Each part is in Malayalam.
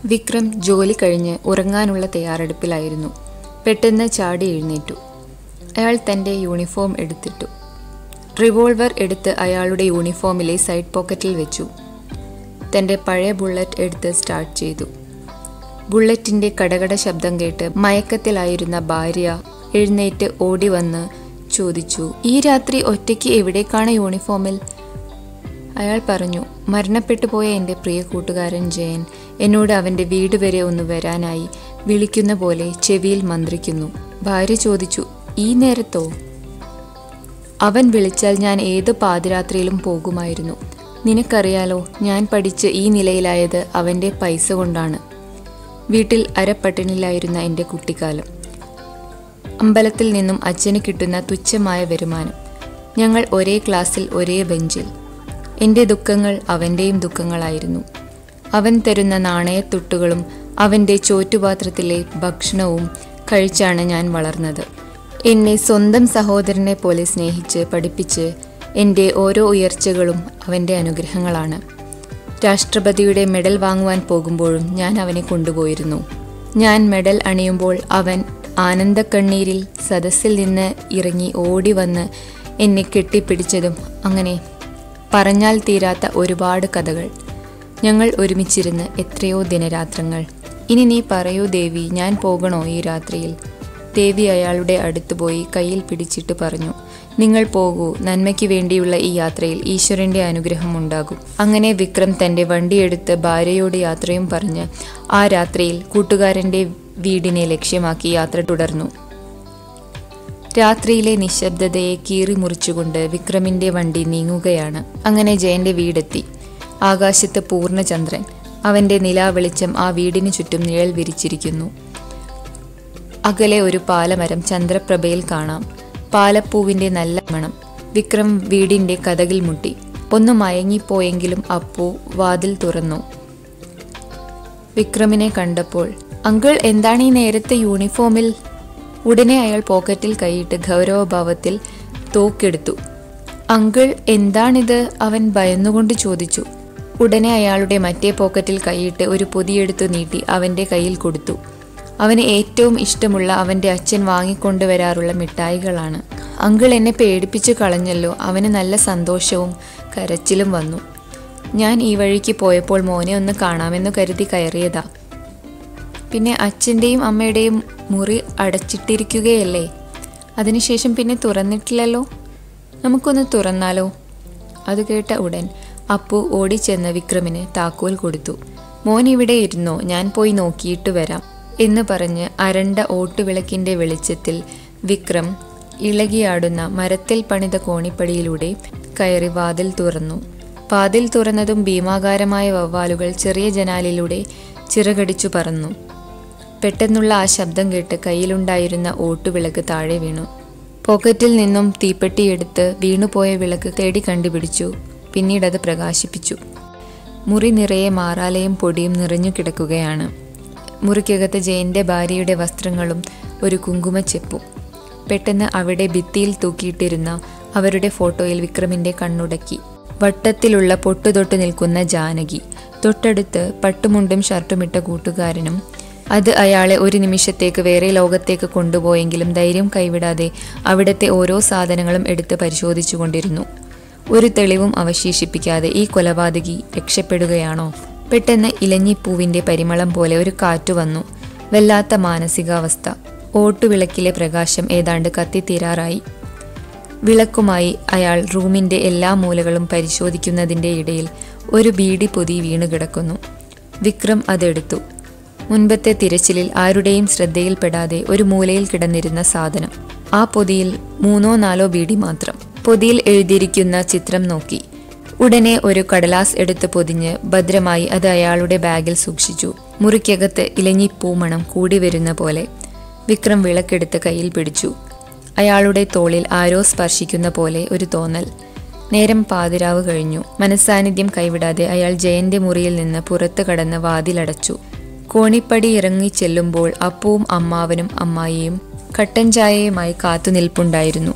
വിക്രം ജോലി കഴിഞ്ഞ് ഉറങ്ങാനുള്ള തയ്യാറെടുപ്പിലായിരുന്നു പെട്ടെന്ന് ചാടി എഴുന്നേറ്റു അയാൾ തൻ്റെ യൂണിഫോം എടുത്തിട്ടു റിവോൾവർ എടുത്ത് അയാളുടെ യൂണിഫോമിലെ സൈഡ് പോക്കറ്റിൽ വെച്ചു തൻ്റെ പഴയ ബുള്ളറ്റ് എടുത്ത് സ്റ്റാർട്ട് ചെയ്തു ബുള്ളറ്റിൻ്റെ കടകട ശബ്ദം കേട്ട് മയക്കത്തിലായിരുന്ന ഭാര്യ എഴുന്നേറ്റ് ഓടി വന്ന് ചോദിച്ചു ഈ രാത്രി ഒറ്റയ്ക്ക് എവിടേക്കാണ് യൂണിഫോമിൽ അയാൾ പറഞ്ഞു മരണപ്പെട്ടു പോയ എൻ്റെ പ്രിയ കൂട്ടുകാരൻ ജയൻ എന്നോട് അവൻ്റെ വീട് വരെ ഒന്ന് വരാനായി വിളിക്കുന്ന പോലെ ചെവിയിൽ മന്ത്രിക്കുന്നു ഭാര്യ ചോദിച്ചു ഈ നേരത്തോ അവൻ വിളിച്ചാൽ ഞാൻ ഏത് പാതിരാത്രിയിലും പോകുമായിരുന്നു നിനക്കറിയാലോ ഞാൻ പഠിച്ച് ഈ നിലയിലായത് അവൻ്റെ പൈസ കൊണ്ടാണ് വീട്ടിൽ അരപ്പട്ടിണിലായിരുന്ന എൻ്റെ കുട്ടിക്കാലം അമ്പലത്തിൽ നിന്നും അച്ഛന് കിട്ടുന്ന തുച്ഛമായ വരുമാനം ഞങ്ങൾ ഒരേ ക്ലാസ്സിൽ ഒരേ ബെഞ്ചിൽ എൻ്റെ ദുഃഖങ്ങൾ അവൻ്റെയും ദുഃഖങ്ങളായിരുന്നു അവൻ തരുന്ന നാണയത്തുട്ടുകളും അവൻ്റെ ചോറ്റുപാത്രത്തിലെ ഭക്ഷണവും കഴിച്ചാണ് ഞാൻ വളർന്നത് എന്നെ സ്വന്തം സഹോദരനെ പോലെ സ്നേഹിച്ച് പഠിപ്പിച്ച് എൻ്റെ ഓരോ ഉയർച്ചകളും അവൻ്റെ അനുഗ്രഹങ്ങളാണ് രാഷ്ട്രപതിയുടെ മെഡൽ വാങ്ങുവാൻ പോകുമ്പോഴും ഞാൻ അവനെ കൊണ്ടുപോയിരുന്നു ഞാൻ മെഡൽ അണിയുമ്പോൾ അവൻ ആനന്ദക്കണ്ണീരിൽ സദസ്സിൽ നിന്ന് ഇറങ്ങി ഓടി വന്ന് എന്നെ കെട്ടിപ്പിടിച്ചതും അങ്ങനെ പറഞ്ഞാൽ തീരാത്ത ഒരുപാട് കഥകൾ ഞങ്ങൾ ഒരുമിച്ചിരുന്ന് എത്രയോ ദിനരാത്രങ്ങൾ ഇനി നീ പറയൂ ദേവി ഞാൻ പോകണോ ഈ രാത്രിയിൽ ദേവി അയാളുടെ അടുത്ത് പോയി കയ്യിൽ പിടിച്ചിട്ട് പറഞ്ഞു നിങ്ങൾ പോകൂ നന്മയ്ക്ക് വേണ്ടിയുള്ള ഈ യാത്രയിൽ ഈശ്വരന്റെ അനുഗ്രഹം ഉണ്ടാകും അങ്ങനെ വിക്രം തന്റെ വണ്ടിയെടുത്ത് ഭാര്യയോട് യാത്രയും പറഞ്ഞ് ആ രാത്രിയിൽ കൂട്ടുകാരന്റെ വീടിനെ ലക്ഷ്യമാക്കി യാത്ര തുടർന്നു രാത്രിയിലെ നിശബ്ദതയെ കീറി മുറിച്ചുകൊണ്ട് വിക്രമിന്റെ വണ്ടി നീങ്ങുകയാണ് അങ്ങനെ ജയന്റെ വീടെത്തി ആകാശത്ത് പൂർണ്ണചന്ദ്രൻ അവന്റെ നിലാവെളിച്ചം ആ വീടിനു ചുറ്റും നിഴൽ വിരിച്ചിരിക്കുന്നു അകലെ ഒരു പാലമരം ചന്ദ്രപ്രഭയിൽ കാണാം പാലപ്പൂവിന്റെ നല്ല മണം വിക്രം വീടിന്റെ കഥകിൽ മുട്ടി ഒന്ന് മയങ്ങിപ്പോയെങ്കിലും അപ്പു വാതിൽ തുറന്നു വിക്രമിനെ കണ്ടപ്പോൾ അങ്കിൾ എന്താണ് ഈ നേരത്തെ യൂണിഫോമിൽ ഉടനെ അയാൾ പോക്കറ്റിൽ കൈയിട്ട് ഗൗരവഭാവത്തിൽ തോക്കെടുത്തു അങ്കിൾ എന്താണിത് അവൻ ഭയന്നുകൊണ്ട് ചോദിച്ചു ഉടനെ അയാളുടെ മറ്റേ പോക്കറ്റിൽ കൈയിട്ട് ഒരു പൊതിയെടുത്തു നീട്ടി അവൻ്റെ കയ്യിൽ കൊടുത്തു അവന് ഏറ്റവും ഇഷ്ടമുള്ള അവൻ്റെ അച്ഛൻ വാങ്ങിക്കൊണ്ടുവരാറുള്ള മിഠായികളാണ് അങ്കിൾ എന്നെ പേടിപ്പിച്ചു കളഞ്ഞല്ലോ അവന് നല്ല സന്തോഷവും കരച്ചിലും വന്നു ഞാൻ ഈ വഴിക്ക് പോയപ്പോൾ മോനെ ഒന്ന് കാണാമെന്ന് കരുതി കയറിയതാ പിന്നെ അച്ഛൻ്റെയും അമ്മയുടെയും മുറി അടച്ചിട്ടിരിക്കുകയല്ലേ അതിനുശേഷം പിന്നെ തുറന്നിട്ടില്ലല്ലോ നമുക്കൊന്ന് തുറന്നാലോ അത് കേട്ട ഉടൻ അപ്പു ഓടിച്ചെന്ന് വിക്രമിന് താക്കോൽ കൊടുത്തു മോൻ ഇവിടെ ഇരുന്നോ ഞാൻ പോയി നോക്കിയിട്ട് വരാം എന്ന് പറഞ്ഞ് അരണ്ട ഓട്ടുവിളക്കിന്റെ വെളിച്ചത്തിൽ വിക്രം ഇളകിയാടുന്ന മരത്തിൽ പണിത കോണിപ്പടിയിലൂടെ കയറി വാതിൽ തുറന്നു വാതിൽ തുറന്നതും ഭീമാകാരമായ വവ്വാലുകൾ ചെറിയ ജനാലിലൂടെ ചിറകടിച്ചു പറന്നു പെട്ടെന്നുള്ള ആ ശബ്ദം കേട്ട് കയ്യിലുണ്ടായിരുന്ന ഓട്ടുവിളക്ക് താഴെ വീണു പോക്കറ്റിൽ നിന്നും തീപ്പെട്ടിയെടുത്ത് വീണുപോയ വിളക്ക് തേടി കണ്ടുപിടിച്ചു പിന്നീട് അത് പ്രകാശിപ്പിച്ചു മുറി നിറയെ മാറാലയും പൊടിയും നിറഞ്ഞു കിടക്കുകയാണ് മുറിക്കകത്ത് ജയന്റെ ഭാര്യയുടെ വസ്ത്രങ്ങളും ഒരു കുങ്കുമച്ചെപ്പും പെട്ടെന്ന് അവിടെ ഭിത്തിയിൽ തൂക്കിയിട്ടിരുന്ന അവരുടെ ഫോട്ടോയിൽ വിക്രമിന്റെ കണ്ണുടക്കി വട്ടത്തിലുള്ള പൊട്ടുതൊട്ട് നിൽക്കുന്ന ജാനകി തൊട്ടടുത്ത് പട്ടുമുണ്ടും ഷർട്ടുമിട്ട കൂട്ടുകാരനും അത് അയാളെ ഒരു നിമിഷത്തേക്ക് വേറെ ലോകത്തേക്ക് കൊണ്ടുപോയെങ്കിലും ധൈര്യം കൈവിടാതെ അവിടുത്തെ ഓരോ സാധനങ്ങളും എടുത്ത് പരിശോധിച്ചുകൊണ്ടിരുന്നു ഒരു തെളിവും അവശേഷിപ്പിക്കാതെ ഈ കൊലപാതകി രക്ഷപ്പെടുകയാണോ പെട്ടെന്ന് ഇലഞ്ഞിപ്പൂവിന്റെ പരിമളം പോലെ ഒരു കാറ്റു വന്നു വല്ലാത്ത മാനസികാവസ്ഥ ഓട്ടുവിളക്കിലെ പ്രകാശം ഏതാണ്ട് കത്തിത്തീരാറായി വിളക്കുമായി അയാൾ റൂമിന്റെ എല്ലാ മൂലകളും പരിശോധിക്കുന്നതിന്റെ ഇടയിൽ ഒരു ബീഡി പൊതി വീണു കിടക്കുന്നു വിക്രം അതെടുത്തു മുൻപത്തെ തിരച്ചിലിൽ ആരുടെയും ശ്രദ്ധയിൽപ്പെടാതെ ഒരു മൂലയിൽ കിടന്നിരുന്ന സാധനം ആ പൊതിയിൽ മൂന്നോ നാലോ ബീഡി മാത്രം പൊതിയിൽ എഴുതിയിരിക്കുന്ന ചിത്രം നോക്കി ഉടനെ ഒരു കടലാസ് എടുത്ത് പൊതിഞ്ഞ് ഭദ്രമായി അത് അയാളുടെ ബാഗിൽ സൂക്ഷിച്ചു മുറിക്കകത്ത് ഇലഞ്ഞിപ്പൂമണം കൂടി വരുന്ന പോലെ വിക്രം വിളക്കെടുത്ത് കയ്യിൽ പിടിച്ചു അയാളുടെ തോളിൽ ആരോ സ്പർശിക്കുന്ന പോലെ ഒരു തോന്നൽ നേരം പാതിരാവ് കഴിഞ്ഞു മനസ്സാന്നിധ്യം കൈവിടാതെ അയാൾ ജയന്റെ മുറിയിൽ നിന്ന് പുറത്തു കടന്ന് വാതിലടച്ചു കോണിപ്പടി ഇറങ്ങി ചെല്ലുമ്പോൾ അപ്പവും അമ്മാവനും അമ്മായിയും കട്ടൻ ചായയുമായി കാത്തുനിൽപ്പുണ്ടായിരുന്നു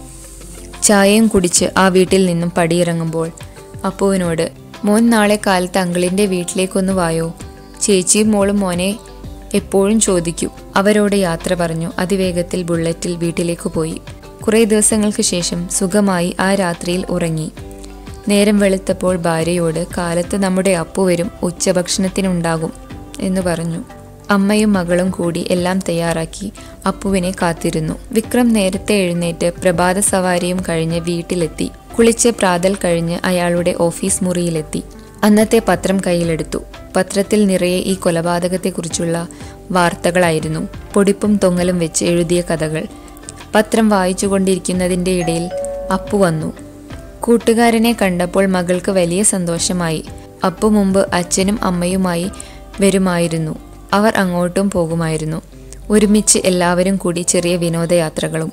ചായയും കുടിച്ച് ആ വീട്ടിൽ നിന്നും പടിയിറങ്ങുമ്പോൾ അപ്പുവിനോട് മോൻ നാളെ കാലത്ത് അങ്കിളിന്റെ വീട്ടിലേക്കൊന്ന് വായോ ചേച്ചിയും മോളും മോനെ എപ്പോഴും ചോദിക്കും അവരോട് യാത്ര പറഞ്ഞു അതിവേഗത്തിൽ ബുള്ളറ്റിൽ വീട്ടിലേക്ക് പോയി കുറേ ദിവസങ്ങൾക്ക് ശേഷം സുഖമായി ആ രാത്രിയിൽ ഉറങ്ങി നേരം വെളുത്തപ്പോൾ ഭാര്യയോട് കാലത്ത് നമ്മുടെ അപ്പു വരും ഉച്ചഭക്ഷണത്തിനുണ്ടാകും എന്ന് പറഞ്ഞു അമ്മയും മകളും കൂടി എല്ലാം തയ്യാറാക്കി അപ്പുവിനെ കാത്തിരുന്നു വിക്രം നേരത്തെ എഴുന്നേറ്റ് പ്രഭാത സവാരിയും കഴിഞ്ഞ് വീട്ടിലെത്തി കുളിച്ച് പ്രാതൽ കഴിഞ്ഞ് അയാളുടെ ഓഫീസ് മുറിയിലെത്തി അന്നത്തെ പത്രം കയ്യിലെടുത്തു പത്രത്തിൽ നിറയെ ഈ കൊലപാതകത്തെക്കുറിച്ചുള്ള വാർത്തകളായിരുന്നു പൊടിപ്പും തൊങ്ങലും വെച്ച് എഴുതിയ കഥകൾ പത്രം വായിച്ചുകൊണ്ടിരിക്കുന്നതിൻ്റെ ഇടയിൽ അപ്പു വന്നു കൂട്ടുകാരനെ കണ്ടപ്പോൾ മകൾക്ക് വലിയ സന്തോഷമായി അപ്പു മുമ്പ് അച്ഛനും അമ്മയുമായി വരുമായിരുന്നു അവർ അങ്ങോട്ടും പോകുമായിരുന്നു ഒരുമിച്ച് എല്ലാവരും കൂടി ചെറിയ വിനോദയാത്രകളും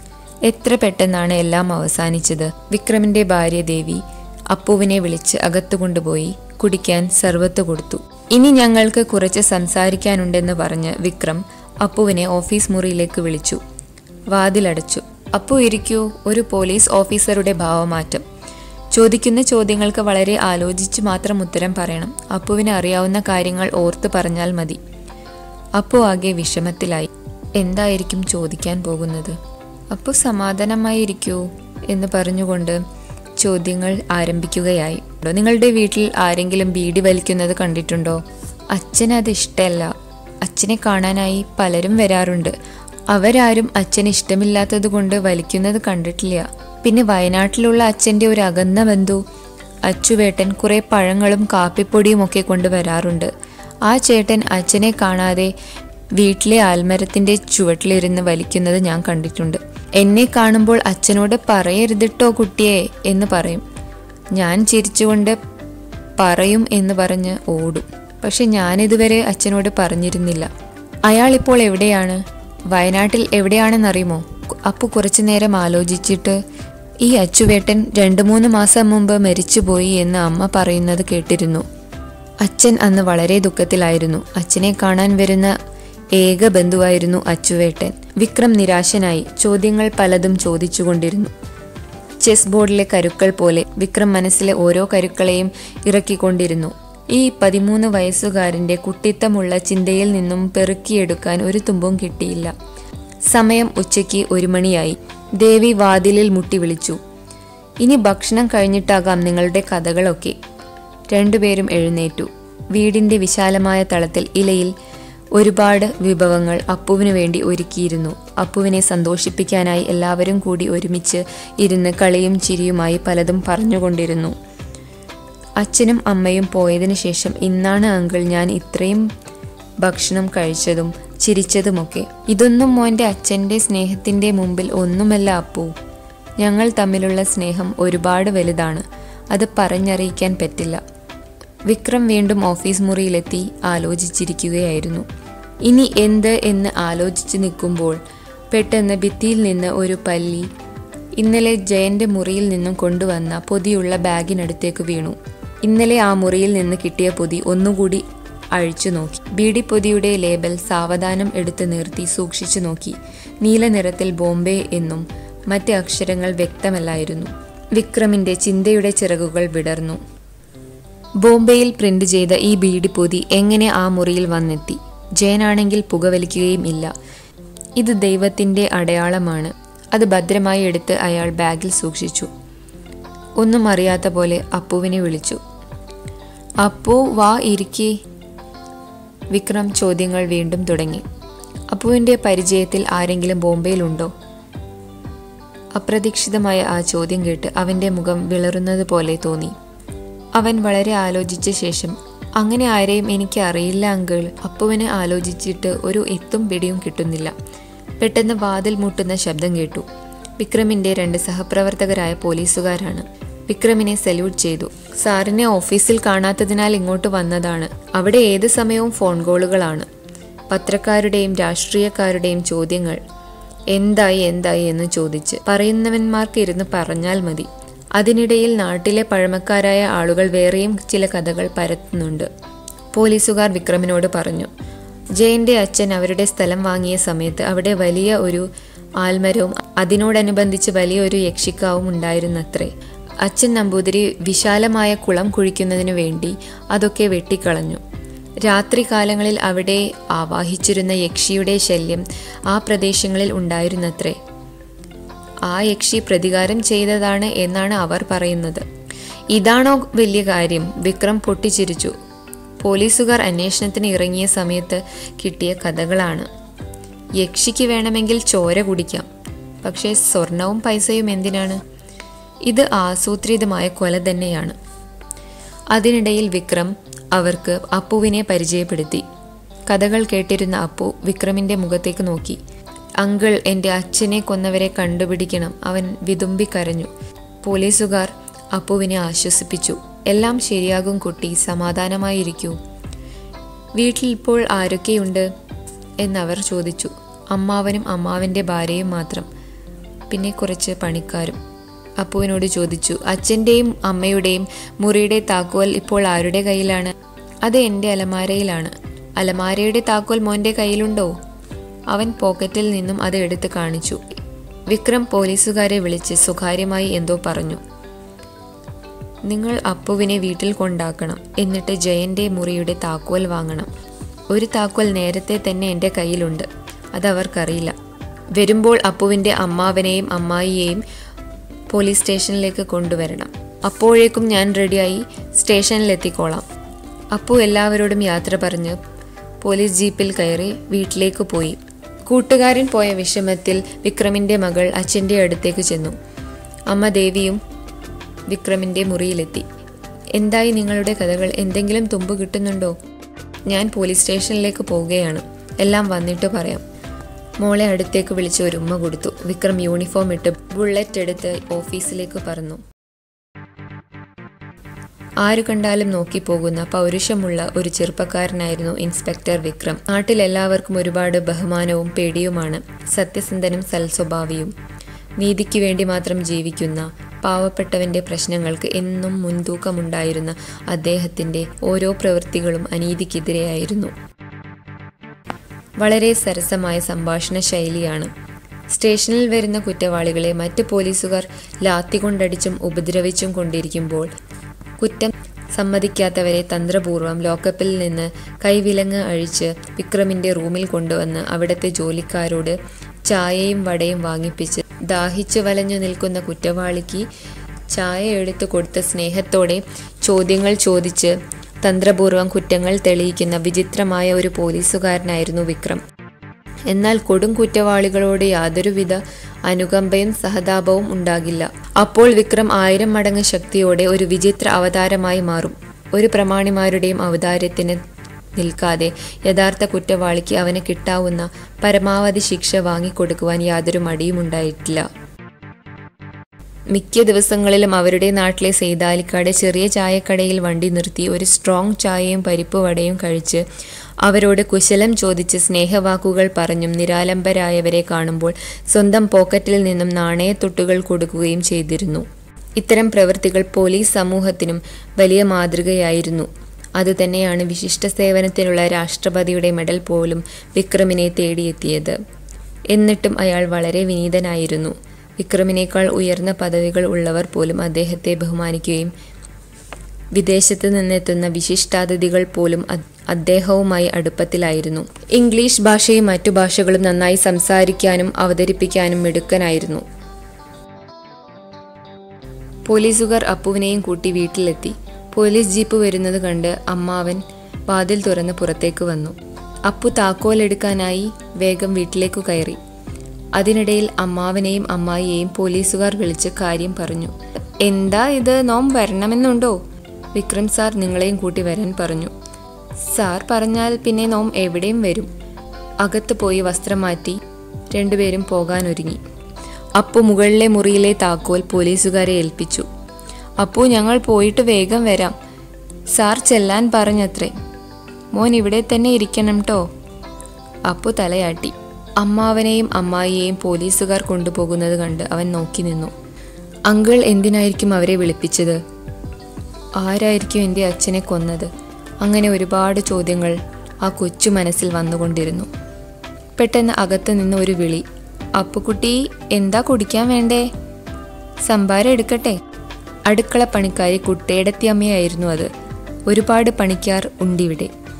എത്ര പെട്ടെന്നാണ് എല്ലാം അവസാനിച്ചത് വിക്രമിന്റെ ഭാര്യ ദേവി അപ്പുവിനെ വിളിച്ച് അകത്തു കൊണ്ടുപോയി കുടിക്കാൻ സർവത്ത് കൊടുത്തു ഇനി ഞങ്ങൾക്ക് കുറച്ച് സംസാരിക്കാനുണ്ടെന്ന് പറഞ്ഞ് വിക്രം അപ്പുവിനെ ഓഫീസ് മുറിയിലേക്ക് വിളിച്ചു വാതിലടച്ചു അപ്പു ഇരിക്കൂ ഒരു പോലീസ് ഓഫീസറുടെ ഭാവമാറ്റം ചോദിക്കുന്ന ചോദ്യങ്ങൾക്ക് വളരെ ആലോചിച്ച് മാത്രം ഉത്തരം പറയണം അപ്പുവിന് അറിയാവുന്ന കാര്യങ്ങൾ ഓർത്ത് പറഞ്ഞാൽ മതി അപ്പു ആകെ വിഷമത്തിലായി എന്തായിരിക്കും ചോദിക്കാൻ പോകുന്നത് അപ്പു സമാധാനമായി ഇരിക്കൂ എന്ന് പറഞ്ഞുകൊണ്ട് ചോദ്യങ്ങൾ ആരംഭിക്കുകയായി നിങ്ങളുടെ വീട്ടിൽ ആരെങ്കിലും ബീഡി വലിക്കുന്നത് കണ്ടിട്ടുണ്ടോ അച്ഛന് അത് ഇഷ്ടമല്ല അച്ഛനെ കാണാനായി പലരും വരാറുണ്ട് അവരാരും അച്ഛന് ഇഷ്ടമില്ലാത്തത് കൊണ്ട് വലിക്കുന്നത് കണ്ടിട്ടില്ല പിന്നെ വയനാട്ടിലുള്ള അച്ഛൻ്റെ ഒരു അകന്ന ബന്ധു അച്ചുവേട്ടൻ കുറെ പഴങ്ങളും കാപ്പിപ്പൊടിയും ഒക്കെ കൊണ്ടുവരാറുണ്ട് ആ ചേട്ടൻ അച്ഛനെ കാണാതെ വീട്ടിലെ ആൽമരത്തിന്റെ ചുവട്ടിലിരുന്ന് വലിക്കുന്നത് ഞാൻ കണ്ടിട്ടുണ്ട് എന്നെ കാണുമ്പോൾ അച്ഛനോട് പറയരുതിട്ടോ കുട്ടിയെ എന്ന് പറയും ഞാൻ ചിരിച്ചുകൊണ്ട് പറയും എന്ന് പറഞ്ഞ് ഓടും പക്ഷെ ഞാനിതുവരെ അച്ഛനോട് പറഞ്ഞിരുന്നില്ല അയാൾ ഇപ്പോൾ എവിടെയാണ് വയനാട്ടിൽ എവിടെയാണെന്നറിയുമോ അപ്പു കുറച്ചു നേരം ആലോചിച്ചിട്ട് ഈ അച്ചുവേട്ടൻ രണ്ടു മൂന്ന് മാസം മുമ്പ് മരിച്ചുപോയി എന്ന് അമ്മ പറയുന്നത് കേട്ടിരുന്നു അച്ഛൻ അന്ന് വളരെ ദുഃഖത്തിലായിരുന്നു അച്ഛനെ കാണാൻ വരുന്ന ഏക ബന്ധുവായിരുന്നു അച്ചുവേട്ടൻ വിക്രം നിരാശനായി ചോദ്യങ്ങൾ പലതും ചോദിച്ചുകൊണ്ടിരുന്നു ചെസ് ബോർഡിലെ കരുക്കൾ പോലെ വിക്രം മനസ്സിലെ ഓരോ കരുക്കളെയും ഇറക്കിക്കൊണ്ടിരുന്നു ഈ പതിമൂന്ന് വയസ്സുകാരന്റെ കുട്ടിത്തമുള്ള ചിന്തയിൽ നിന്നും പെറുക്കിയെടുക്കാൻ ഒരു തുമ്പും കിട്ടിയില്ല സമയം ഉച്ചയ്ക്ക് ഒരു മണിയായി ദേവി വാതിലിൽ മുട്ടി വിളിച്ചു ഇനി ഭക്ഷണം കഴിഞ്ഞിട്ടാകാം നിങ്ങളുടെ കഥകളൊക്കെ രണ്ടുപേരും എഴുന്നേറ്റു വീടിന്റെ വിശാലമായ തളത്തിൽ ഇലയിൽ ഒരുപാട് വിഭവങ്ങൾ അപ്പുവിനു വേണ്ടി ഒരുക്കിയിരുന്നു അപ്പുവിനെ സന്തോഷിപ്പിക്കാനായി എല്ലാവരും കൂടി ഒരുമിച്ച് ഇരുന്ന് കളിയും ചിരിയുമായി പലതും പറഞ്ഞുകൊണ്ടിരുന്നു അച്ഛനും അമ്മയും പോയതിനു ശേഷം ഇന്നാണ് അങ്കിൾ ഞാൻ ഇത്രയും ഭക്ഷണം കഴിച്ചതും ചിരിച്ചതുമൊക്കെ ഇതൊന്നും മോൻ്റെ അച്ഛൻ്റെ സ്നേഹത്തിൻ്റെ മുമ്പിൽ ഒന്നുമല്ല അപ്പു ഞങ്ങൾ തമ്മിലുള്ള സ്നേഹം ഒരുപാട് വലുതാണ് അത് പറഞ്ഞറിയിക്കാൻ പറ്റില്ല വിക്രം വീണ്ടും ഓഫീസ് മുറിയിലെത്തി ആലോചിച്ചിരിക്കുകയായിരുന്നു ഇനി എന്ത് എന്ന് ആലോചിച്ച് നിൽക്കുമ്പോൾ പെട്ടെന്ന് ഭിത്തിയിൽ നിന്ന് ഒരു പല്ലി ഇന്നലെ ജയന്റെ മുറിയിൽ നിന്നും കൊണ്ടുവന്ന പൊതിയുള്ള ബാഗിനടുത്തേക്ക് വീണു ഇന്നലെ ആ മുറിയിൽ നിന്ന് കിട്ടിയ പൊതി ഒന്നുകൂടി അഴിച്ചു നോക്കി ബീഡി പൊതിയുടെ ലേബൽ സാവധാനം എടുത്തു നിർത്തി സൂക്ഷിച്ചു നോക്കി നീല നിറത്തിൽ ബോംബെ എന്നും മറ്റ് അക്ഷരങ്ങൾ വ്യക്തമല്ലായിരുന്നു വിക്രമിന്റെ ചിന്തയുടെ ചിറകുകൾ വിടർന്നു ബോംബെയിൽ പ്രിന്റ് ചെയ്ത ഈ ബീഡി പൊതി എങ്ങനെ ആ മുറിയിൽ വന്നെത്തി ജയനാണെങ്കിൽ പുകവലിക്കുകയും ഇല്ല ഇത് ദൈവത്തിന്റെ അടയാളമാണ് അത് ഭദ്രമായി എടുത്ത് അയാൾ ബാഗിൽ സൂക്ഷിച്ചു ഒന്നും അറിയാത്ത പോലെ അപ്പുവിനെ വിളിച്ചു അപ്പു വാ ഇരിക്കേ വിക്രം ചോദ്യങ്ങൾ വീണ്ടും തുടങ്ങി അപ്പുവിൻ്റെ പരിചയത്തിൽ ആരെങ്കിലും ബോംബെയിലുണ്ടോ അപ്രതീക്ഷിതമായ ആ ചോദ്യം കേട്ട് അവൻ്റെ മുഖം വിളറുന്നത് പോലെ തോന്നി അവൻ വളരെ ആലോചിച്ച ശേഷം അങ്ങനെ ആരെയും എനിക്ക് അറിയില്ല അങ്കിൾ അപ്പുവിനെ ആലോചിച്ചിട്ട് ഒരു എത്തും പിടിയും കിട്ടുന്നില്ല പെട്ടെന്ന് വാതിൽ മുട്ടുന്ന ശബ്ദം കേട്ടു വിക്രമിന്റെ രണ്ട് സഹപ്രവർത്തകരായ പോലീസുകാരാണ് വിക്രമിനെ സല്യൂട്ട് ചെയ്തു സാറിനെ ഓഫീസിൽ കാണാത്തതിനാൽ ഇങ്ങോട്ട് വന്നതാണ് അവിടെ ഏത് സമയവും ഫോൺ കോളുകളാണ് പത്രക്കാരുടെയും രാഷ്ട്രീയക്കാരുടെയും ചോദ്യങ്ങൾ എന്തായി എന്തായി എന്ന് ചോദിച്ച് പറയുന്നവന്മാർക്ക് ഇരുന്ന് പറഞ്ഞാൽ മതി അതിനിടയിൽ നാട്ടിലെ പഴമക്കാരായ ആളുകൾ വേറെയും ചില കഥകൾ പരത്തുന്നുണ്ട് പോലീസുകാർ വിക്രമിനോട് പറഞ്ഞു ജയന്റെ അച്ഛൻ അവരുടെ സ്ഥലം വാങ്ങിയ സമയത്ത് അവിടെ വലിയ ഒരു ആൽമരവും അതിനോടനുബന്ധിച്ച് വലിയൊരു യക്ഷിക്കാവും ഉണ്ടായിരുന്നത്രേ അച്ഛൻ നമ്പൂതിരി വിശാലമായ കുളം കുഴിക്കുന്നതിനു വേണ്ടി അതൊക്കെ വെട്ടിക്കളഞ്ഞു രാത്രികാലങ്ങളിൽ അവിടെ ആവാഹിച്ചിരുന്ന യക്ഷിയുടെ ശല്യം ആ പ്രദേശങ്ങളിൽ ഉണ്ടായിരുന്നത്രേ ആ യക്ഷി പ്രതികാരം ചെയ്തതാണ് എന്നാണ് അവർ പറയുന്നത് ഇതാണോ വലിയ കാര്യം വിക്രം പൊട്ടിച്ചിരിച്ചു പോലീസുകാർ അന്വേഷണത്തിന് ഇറങ്ങിയ സമയത്ത് കിട്ടിയ കഥകളാണ് യക്ഷിക്ക് വേണമെങ്കിൽ ചോര കുടിക്കാം പക്ഷേ സ്വർണവും പൈസയും എന്തിനാണ് ഇത് ആസൂത്രിതമായ കൊല തന്നെയാണ് അതിനിടയിൽ വിക്രം അവർക്ക് അപ്പുവിനെ പരിചയപ്പെടുത്തി കഥകൾ കേട്ടിരുന്ന അപ്പു വിക്രമിന്റെ മുഖത്തേക്ക് നോക്കി അങ്കിൾ എൻ്റെ അച്ഛനെ കൊന്നവരെ കണ്ടുപിടിക്കണം അവൻ വിതുമ്പി കരഞ്ഞു പോലീസുകാർ അപ്പുവിനെ ആശ്വസിപ്പിച്ചു എല്ലാം ശരിയാകും കുട്ടി സമാധാനമായിരിക്കൂ വീട്ടിൽ ഇപ്പോൾ ആരൊക്കെയുണ്ട് എന്നവർ ചോദിച്ചു അമ്മാവനും അമ്മാവൻ്റെ ഭാര്യയും മാത്രം പിന്നെ കുറച്ച് പണിക്കാരും അപ്പുവിനോട് ചോദിച്ചു അച്ഛൻ്റെയും അമ്മയുടെയും മുറിയുടെ താക്കോൽ ഇപ്പോൾ ആരുടെ കയ്യിലാണ് അത് എൻ്റെ അലമാരയിലാണ് അലമാരയുടെ താക്കോൽ മോൻ്റെ കയ്യിലുണ്ടോ അവൻ പോക്കറ്റിൽ നിന്നും അത് എടുത്ത് കാണിച്ചു വിക്രം പോലീസുകാരെ വിളിച്ച് സ്വകാര്യമായി എന്തോ പറഞ്ഞു നിങ്ങൾ അപ്പുവിനെ വീട്ടിൽ കൊണ്ടാക്കണം എന്നിട്ട് ജയന്റെ മുറിയുടെ താക്കോൽ വാങ്ങണം ഒരു താക്കോൽ നേരത്തെ തന്നെ എൻ്റെ കയ്യിലുണ്ട് അതവർക്കറിയില്ല വരുമ്പോൾ അപ്പുവിൻ്റെ അമ്മാവനെയും അമ്മായിയെയും പോലീസ് സ്റ്റേഷനിലേക്ക് കൊണ്ടുവരണം അപ്പോഴേക്കും ഞാൻ റെഡിയായി സ്റ്റേഷനിലെത്തിക്കോളാം അപ്പു എല്ലാവരോടും യാത്ര പറഞ്ഞ് പോലീസ് ജീപ്പിൽ കയറി വീട്ടിലേക്ക് പോയി കൂട്ടുകാരൻ പോയ വിഷമത്തിൽ വിക്രമിൻ്റെ മകൾ അച്ഛൻ്റെ അടുത്തേക്ക് ചെന്നു അമ്മ ദേവിയും വിക്രമിൻ്റെ മുറിയിലെത്തി എന്തായി നിങ്ങളുടെ കഥകൾ എന്തെങ്കിലും തുമ്പ് കിട്ടുന്നുണ്ടോ ഞാൻ പോലീസ് സ്റ്റേഷനിലേക്ക് പോവുകയാണ് എല്ലാം വന്നിട്ട് പറയാം മോളെ അടുത്തേക്ക് വിളിച്ച് ഒരു ഉമ്മ കൊടുത്തു വിക്രം യൂണിഫോം ഇട്ട് ബുള്ളറ്റ് എടുത്ത് ഓഫീസിലേക്ക് പറന്നു ആരു കണ്ടാലും നോക്കി പോകുന്ന പൗരുഷമുള്ള ഒരു ചെറുപ്പക്കാരനായിരുന്നു ഇൻസ്പെക്ടർ വിക്രം നാട്ടിൽ എല്ലാവർക്കും ഒരുപാട് ബഹുമാനവും പേടിയുമാണ് സത്യസന്ധനും സൽസ്വഭാവിയും നീതിക്ക് വേണ്ടി മാത്രം ജീവിക്കുന്ന പാവപ്പെട്ടവന്റെ പ്രശ്നങ്ങൾക്ക് എന്നും മുൻതൂക്കമുണ്ടായിരുന്ന അദ്ദേഹത്തിന്റെ ഓരോ പ്രവൃത്തികളും അനീതിക്കെതിരെയായിരുന്നു വളരെ സരസമായ സംഭാഷണ ശൈലിയാണ് സ്റ്റേഷനിൽ വരുന്ന കുറ്റവാളികളെ മറ്റ് പോലീസുകാർ ലാത്തികൊണ്ടടിച്ചും ഉപദ്രവിച്ചും കൊണ്ടിരിക്കുമ്പോൾ കുറ്റം സമ്മതിക്കാത്തവരെ തന്ത്രപൂർവ്വം ലോക്കപ്പിൽ നിന്ന് കൈവിലങ്ങ് അഴിച്ച് വിക്രമിന്റെ റൂമിൽ കൊണ്ടുവന്ന് അവിടുത്തെ ജോലിക്കാരോട് ചായയും വടയും വാങ്ങിപ്പിച്ച് ദാഹിച്ചു വലഞ്ഞു നിൽക്കുന്ന കുറ്റവാളിക്ക് ചായ എടുത്തു കൊടുത്ത സ്നേഹത്തോടെ ചോദ്യങ്ങൾ ചോദിച്ച് തന്ത്രപൂർവ്വം കുറ്റങ്ങൾ തെളിയിക്കുന്ന വിചിത്രമായ ഒരു പോലീസുകാരനായിരുന്നു വിക്രം എന്നാൽ കൊടും കുറ്റവാളികളോട് യാതൊരുവിധ അനുകമ്പയും സഹതാപവും ഉണ്ടാകില്ല അപ്പോൾ വിക്രം ആയിരം മടങ്ങ് ശക്തിയോടെ ഒരു വിചിത്ര അവതാരമായി മാറും ഒരു പ്രമാണിമാരുടെയും അവതാരത്തിന് നിൽക്കാതെ യഥാർത്ഥ കുറ്റവാളിക്ക് അവന് കിട്ടാവുന്ന പരമാവധി ശിക്ഷ വാങ്ങിക്കൊടുക്കുവാൻ യാതൊരു മടിയുമുണ്ടായിട്ടില്ല മിക്ക ദിവസങ്ങളിലും അവരുടെ നാട്ടിലെ സെയ്താലിക്കാട് ചെറിയ ചായക്കടയിൽ വണ്ടി നിർത്തി ഒരു സ്ട്രോങ് ചായയും പരിപ്പ് വടയും കഴിച്ച് അവരോട് കുശലം ചോദിച്ച് സ്നേഹവാക്കുകൾ പറഞ്ഞും നിരാലംബരായവരെ കാണുമ്പോൾ സ്വന്തം പോക്കറ്റിൽ നിന്നും നാണയത്തൊട്ടുകൾ കൊടുക്കുകയും ചെയ്തിരുന്നു ഇത്തരം പ്രവൃത്തികൾ പോലീസ് സമൂഹത്തിനും വലിയ മാതൃകയായിരുന്നു അതുതന്നെയാണ് വിശിഷ്ട സേവനത്തിനുള്ള രാഷ്ട്രപതിയുടെ മെഡൽ പോലും വിക്രമിനെ തേടിയെത്തിയത് എന്നിട്ടും അയാൾ വളരെ വിനീതനായിരുന്നു വിക്രമിനേക്കാൾ ഉയർന്ന പദവികൾ ഉള്ളവർ പോലും അദ്ദേഹത്തെ ബഹുമാനിക്കുകയും വിദേശത്ത് നിന്നെത്തുന്ന വിശിഷ്ടാതിഥികൾ പോലും അ- അദ്ദേഹവുമായി അടുപ്പത്തിലായിരുന്നു ഇംഗ്ലീഷ് ഭാഷയും മറ്റു ഭാഷകളും നന്നായി സംസാരിക്കാനും അവതരിപ്പിക്കാനും മിടുക്കനായിരുന്നു പോലീസുകാർ അപ്പുവിനെയും കൂട്ടി വീട്ടിലെത്തി പോലീസ് ജീപ്പ് വരുന്നത് കണ്ട് അമ്മാവൻ വാതിൽ തുറന്ന് പുറത്തേക്ക് വന്നു അപ്പു താക്കോലെടുക്കാനായി വേഗം വീട്ടിലേക്കു കയറി അതിനിടയിൽ അമ്മാവനെയും അമ്മായിയെയും പോലീസുകാർ വിളിച്ച് കാര്യം പറഞ്ഞു എന്താ ഇത് നോം വരണമെന്നുണ്ടോ വിക്രം സാർ നിങ്ങളെയും കൂട്ടി വരാൻ പറഞ്ഞു സാർ പറഞ്ഞാൽ പിന്നെ നോം എവിടെയും വരും അകത്ത് പോയി വസ്ത്രം മാറ്റി രണ്ടുപേരും പോകാനൊരുങ്ങി അപ്പു മുകളിലെ മുറിയിലെ താക്കോൽ പോലീസുകാരെ ഏൽപ്പിച്ചു അപ്പു ഞങ്ങൾ പോയിട്ട് വേഗം വരാം സാർ ചെല്ലാൻ പറഞ്ഞത്രേ മോൻ ഇവിടെ തന്നെ ഇരിക്കണം ട്ടോ അപ്പു തലയാട്ടി അമ്മാവനെയും അമ്മായിയെയും പോലീസുകാർ കൊണ്ടുപോകുന്നത് കണ്ട് അവൻ നോക്കി നിന്നു അങ്കിൾ എന്തിനായിരിക്കും അവരെ വിളിപ്പിച്ചത് ആരായിരിക്കും എൻ്റെ അച്ഛനെ കൊന്നത് അങ്ങനെ ഒരുപാട് ചോദ്യങ്ങൾ ആ കൊച്ചു മനസ്സിൽ വന്നുകൊണ്ടിരുന്നു പെട്ടെന്ന് അകത്ത് നിന്ന് ഒരു വിളി അപ്പുക്കുട്ടി എന്താ കുടിക്കാൻ വേണ്ടേ സംഭാരം എടുക്കട്ടെ അടുക്കള പണിക്കാരി കുട്ടേടത്തിയമ്മയായിരുന്നു അത് ഒരുപാട് പണിക്കാർ ഉണ്ടിവിടെ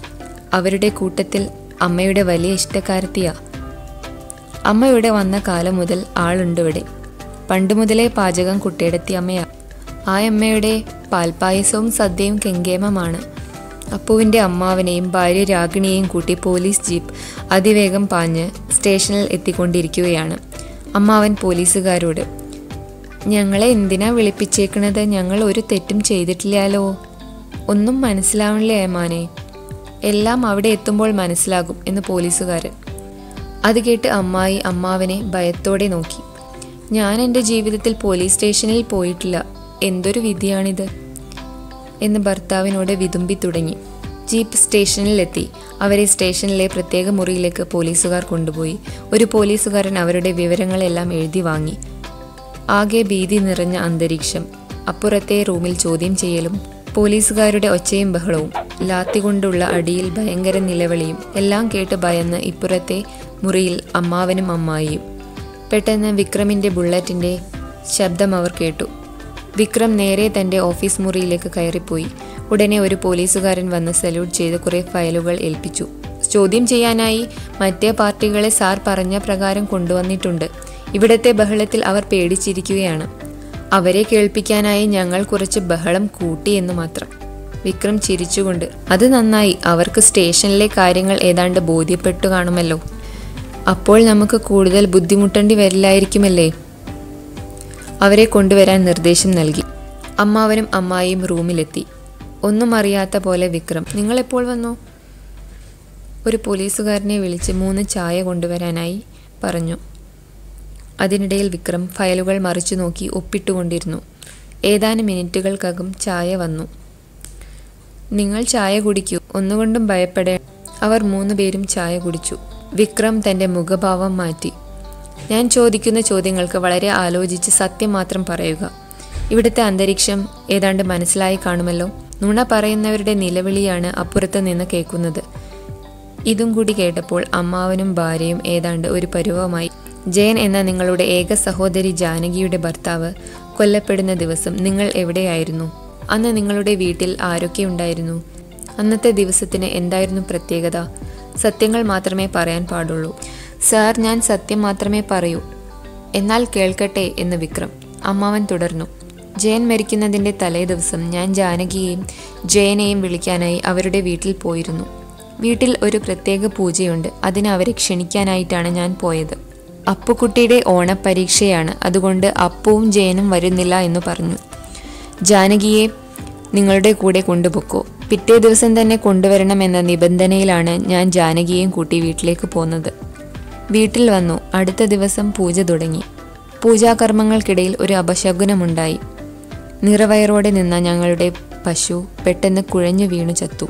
അവരുടെ കൂട്ടത്തിൽ അമ്മയുടെ വലിയ ഇഷ്ടക്കാരത്തിയാ അമ്മ ഇവിടെ വന്ന കാലം മുതൽ ആളുണ്ട് ഇവിടെ പണ്ട് മുതലേ പാചകം കുട്ടിയെടുത്തി അമ്മയാ ആ അമ്മയുടെ പാൽപ്പായസവും സദ്യയും കെങ്കേമമാണ് അപ്പുവിൻ്റെ അമ്മാവനെയും ഭാര്യ രാഗിണിയെയും കൂട്ടി പോലീസ് ജീപ്പ് അതിവേഗം പാഞ്ഞ് സ്റ്റേഷനിൽ എത്തിക്കൊണ്ടിരിക്കുകയാണ് അമ്മാവൻ പോലീസുകാരോട് ഞങ്ങളെ എന്തിനാ വിളിപ്പിച്ചേക്കണത് ഞങ്ങൾ ഒരു തെറ്റും ചെയ്തിട്ടില്ലാലോ ഒന്നും മനസ്സിലാവണില്ലേ ഏമാനെ എല്ലാം അവിടെ എത്തുമ്പോൾ മനസ്സിലാകും എന്ന് പോലീസുകാരൻ അത് കേട്ട് അമ്മായി അമ്മാവനെ ഭയത്തോടെ നോക്കി ഞാൻ എൻ്റെ ജീവിതത്തിൽ പോലീസ് സ്റ്റേഷനിൽ പോയിട്ടില്ല എന്തൊരു വിധിയാണിത് എന്ന് ഭർത്താവിനോട് വിതുമ്പി തുടങ്ങി ജീപ്പ് സ്റ്റേഷനിലെത്തി അവരെ സ്റ്റേഷനിലെ പ്രത്യേക മുറിയിലേക്ക് പോലീസുകാർ കൊണ്ടുപോയി ഒരു പോലീസുകാരൻ അവരുടെ വിവരങ്ങളെല്ലാം എഴുതി വാങ്ങി ആകെ ഭീതി നിറഞ്ഞ അന്തരീക്ഷം അപ്പുറത്തെ റൂമിൽ ചോദ്യം ചെയ്യലും പോലീസുകാരുടെ ഒച്ചയും ബഹളവും ലാത്തി കൊണ്ടുള്ള അടിയിൽ ഭയങ്കര നിലവിളിയും എല്ലാം കേട്ട് ഭയന്ന് ഇപ്പുറത്തെ മുറിയിൽ അമ്മാവനും അമ്മായിയും പെട്ടെന്ന് വിക്രമിന്റെ ബുള്ളറ്റിന്റെ ശബ്ദം അവർ കേട്ടു വിക്രം നേരെ തന്റെ ഓഫീസ് മുറിയിലേക്ക് കയറിപ്പോയി ഉടനെ ഒരു പോലീസുകാരൻ വന്ന് സല്യൂട്ട് ചെയ്ത് കുറെ ഫയലുകൾ ഏൽപ്പിച്ചു ചോദ്യം ചെയ്യാനായി മറ്റേ പാർട്ടികളെ സാർ പറഞ്ഞ പ്രകാരം കൊണ്ടുവന്നിട്ടുണ്ട് ഇവിടത്തെ ബഹളത്തിൽ അവർ പേടിച്ചിരിക്കുകയാണ് അവരെ കേൾപ്പിക്കാനായി ഞങ്ങൾ കുറച്ച് ബഹളം കൂട്ടി എന്ന് മാത്രം വിക്രം ചിരിച്ചുകൊണ്ട് അത് നന്നായി അവർക്ക് സ്റ്റേഷനിലെ കാര്യങ്ങൾ ഏതാണ്ട് ബോധ്യപ്പെട്ടു കാണുമല്ലോ അപ്പോൾ നമുക്ക് കൂടുതൽ ബുദ്ധിമുട്ടേണ്ടി വരില്ലായിരിക്കുമല്ലേ അവരെ കൊണ്ടുവരാൻ നിർദ്ദേശം നൽകി അമ്മാവനും അമ്മായിയും റൂമിലെത്തി ഒന്നും അറിയാത്ത പോലെ വിക്രം നിങ്ങൾ എപ്പോൾ വന്നു ഒരു പോലീസുകാരനെ വിളിച്ച് മൂന്ന് ചായ കൊണ്ടുവരാനായി പറഞ്ഞു അതിനിടയിൽ വിക്രം ഫയലുകൾ മറിച്ചു നോക്കി ഒപ്പിട്ടുകൊണ്ടിരുന്നു ഏതാനും മിനിറ്റുകൾക്കകം ചായ വന്നു നിങ്ങൾ ചായ കുടിക്കൂ ഒന്നുകൊണ്ടും ഭയപ്പെടേ അവർ മൂന്നുപേരും ചായ കുടിച്ചു വിക്രം തന്റെ മുഖഭാവം മാറ്റി ഞാൻ ചോദിക്കുന്ന ചോദ്യങ്ങൾക്ക് വളരെ ആലോചിച്ച് സത്യം മാത്രം പറയുക ഇവിടുത്തെ അന്തരീക്ഷം ഏതാണ്ട് മനസ്സിലായി കാണുമല്ലോ നുണ പറയുന്നവരുടെ നിലവിളിയാണ് അപ്പുറത്ത് നിന്ന് കേൾക്കുന്നത് ഇതും കൂടി കേട്ടപ്പോൾ അമ്മാവനും ഭാര്യയും ഏതാണ്ട് ഒരു പരുവമായി ജയൻ എന്ന നിങ്ങളുടെ ഏക സഹോദരി ജാനകിയുടെ ഭർത്താവ് കൊല്ലപ്പെടുന്ന ദിവസം നിങ്ങൾ എവിടെയായിരുന്നു അന്ന് നിങ്ങളുടെ വീട്ടിൽ ആരൊക്കെ ഉണ്ടായിരുന്നു അന്നത്തെ ദിവസത്തിന് എന്തായിരുന്നു പ്രത്യേകത സത്യങ്ങൾ മാത്രമേ പറയാൻ പാടുള്ളൂ സാർ ഞാൻ സത്യം മാത്രമേ പറയൂ എന്നാൽ കേൾക്കട്ടെ എന്ന് വിക്രം അമ്മാവൻ തുടർന്നു ജയൻ മരിക്കുന്നതിൻ്റെ തലേ ദിവസം ഞാൻ ജാനകിയെയും ജയനെയും വിളിക്കാനായി അവരുടെ വീട്ടിൽ പോയിരുന്നു വീട്ടിൽ ഒരു പ്രത്യേക പൂജയുണ്ട് അതിന് അവരെ ക്ഷണിക്കാനായിട്ടാണ് ഞാൻ പോയത് അപ്പുക്കുട്ടിയുടെ ഓണപ്പരീക്ഷയാണ് അതുകൊണ്ട് അപ്പുവും ജയനും വരുന്നില്ല എന്ന് പറഞ്ഞു ജാനകിയെ നിങ്ങളുടെ കൂടെ കൊണ്ടുപോക്കോ പിറ്റേ ദിവസം തന്നെ കൊണ്ടുവരണമെന്ന നിബന്ധനയിലാണ് ഞാൻ ജാനകിയെയും കൂട്ടി വീട്ടിലേക്ക് പോന്നത് വീട്ടിൽ വന്നു അടുത്ത ദിവസം പൂജ തുടങ്ങി പൂജാകർമ്മങ്ങൾക്കിടയിൽ ഒരു അപശകുനമുണ്ടായി നിറവയറോടെ നിന്ന ഞങ്ങളുടെ പശു പെട്ടെന്ന് കുഴഞ്ഞു വീണു ചത്തു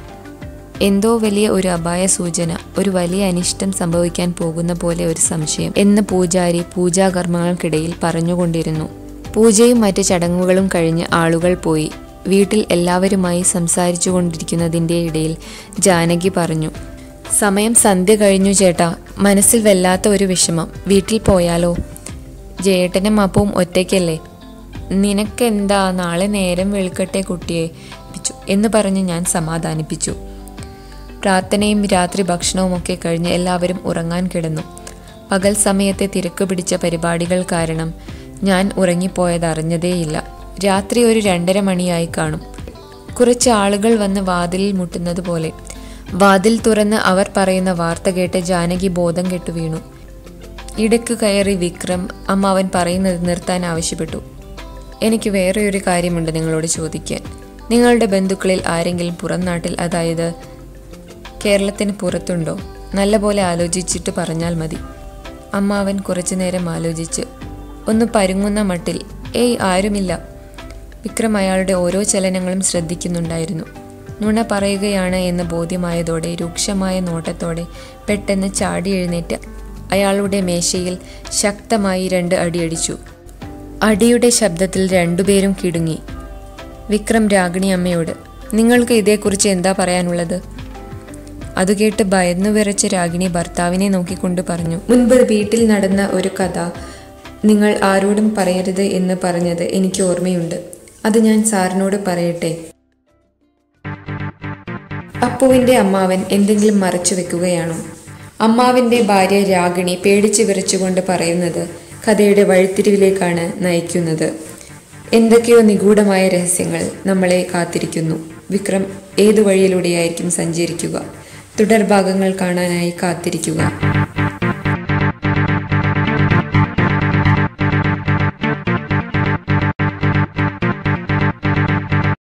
എന്തോ വലിയ ഒരു അപായ സൂചന ഒരു വലിയ അനിഷ്ടം സംഭവിക്കാൻ പോകുന്ന പോലെ ഒരു സംശയം എന്ന് പൂജാരി പൂജാകർമ്മങ്ങൾക്കിടയിൽ പറഞ്ഞുകൊണ്ടിരുന്നു പൂജയും മറ്റ് ചടങ്ങുകളും കഴിഞ്ഞ് ആളുകൾ പോയി വീട്ടിൽ എല്ലാവരുമായി സംസാരിച്ചു കൊണ്ടിരിക്കുന്നതിൻ്റെ ഇടയിൽ ജാനകി പറഞ്ഞു സമയം സന്ധ്യ കഴിഞ്ഞു ചേട്ടാ മനസ്സിൽ വല്ലാത്ത ഒരു വിഷമം വീട്ടിൽ പോയാലോ ജേട്ടനും അപ്പവും ഒറ്റയ്ക്കല്ലേ നിനക്കെന്താ നാളെ നേരം വെളുക്കട്ടെ കുട്ടിയെ പിച്ചു എന്ന് പറഞ്ഞ് ഞാൻ സമാധാനിപ്പിച്ചു പ്രാർത്ഥനയും രാത്രി ഭക്ഷണവും ഒക്കെ കഴിഞ്ഞ് എല്ലാവരും ഉറങ്ങാൻ കിടന്നു പകൽ സമയത്തെ തിരക്ക് പിടിച്ച പരിപാടികൾ കാരണം ഞാൻ ഉറങ്ങിപ്പോയത് അറിഞ്ഞതേയില്ല രാത്രി ഒരു രണ്ടര മണിയായി കാണും കുറച്ച് ആളുകൾ വന്ന് വാതിലിൽ മുട്ടുന്നത് പോലെ വാതിൽ തുറന്ന് അവർ പറയുന്ന വാർത്ത കേട്ട് ജാനകി ബോധം കെട്ടു വീണു ഇടയ്ക്ക് കയറി വിക്രം അമ്മ അവൻ പറയുന്നത് നിർത്താൻ ആവശ്യപ്പെട്ടു എനിക്ക് വേറെ ഒരു കാര്യമുണ്ട് നിങ്ങളോട് ചോദിക്കാൻ നിങ്ങളുടെ ബന്ധുക്കളിൽ ആരെങ്കിലും പുറം നാട്ടിൽ അതായത് കേരളത്തിന് പുറത്തുണ്ടോ നല്ലപോലെ ആലോചിച്ചിട്ട് പറഞ്ഞാൽ മതി അമ്മാവൻ കുറച്ചു നേരം ആലോചിച്ച് ഒന്ന് പരുങ്ങുന്ന മട്ടിൽ ഏയ് ആരുമില്ല വിക്രം അയാളുടെ ഓരോ ചലനങ്ങളും ശ്രദ്ധിക്കുന്നുണ്ടായിരുന്നു നുണ പറയുകയാണ് എന്ന് ബോധ്യമായതോടെ രൂക്ഷമായ നോട്ടത്തോടെ പെട്ടെന്ന് ചാടി എഴുന്നേറ്റ് അയാളുടെ മേശയിൽ ശക്തമായി രണ്ട് അടിയടിച്ചു അടിയുടെ ശബ്ദത്തിൽ രണ്ടുപേരും കിടുങ്ങി വിക്രം രാഗിണി അമ്മയോട് നിങ്ങൾക്ക് ഇതേക്കുറിച്ച് എന്താ പറയാനുള്ളത് അത് കേട്ട് ഭയന്നു വിറച്ച രാഗിണി ഭർത്താവിനെ നോക്കിക്കൊണ്ട് പറഞ്ഞു മുൻപ് വീട്ടിൽ നടന്ന ഒരു കഥ നിങ്ങൾ ആരോടും പറയരുത് എന്ന് പറഞ്ഞത് എനിക്ക് ഓർമ്മയുണ്ട് അത് ഞാൻ സാറിനോട് പറയട്ടെ അപ്പുവിൻ്റെ അമ്മാവൻ എന്തെങ്കിലും മറച്ചു വെക്കുകയാണോ അമ്മാവിൻ്റെ ഭാര്യ രാഗിണി പേടിച്ച് വിറച്ചുകൊണ്ട് പറയുന്നത് കഥയുടെ വഴിത്തിരിവിലേക്കാണ് നയിക്കുന്നത് എന്തൊക്കെയോ നിഗൂഢമായ രഹസ്യങ്ങൾ നമ്മളെ കാത്തിരിക്കുന്നു വിക്രം ഏതു വഴിയിലൂടെയായിരിക്കും സഞ്ചരിക്കുക തുടർഭാഗങ്ങൾ കാണാനായി കാത്തിരിക്കുക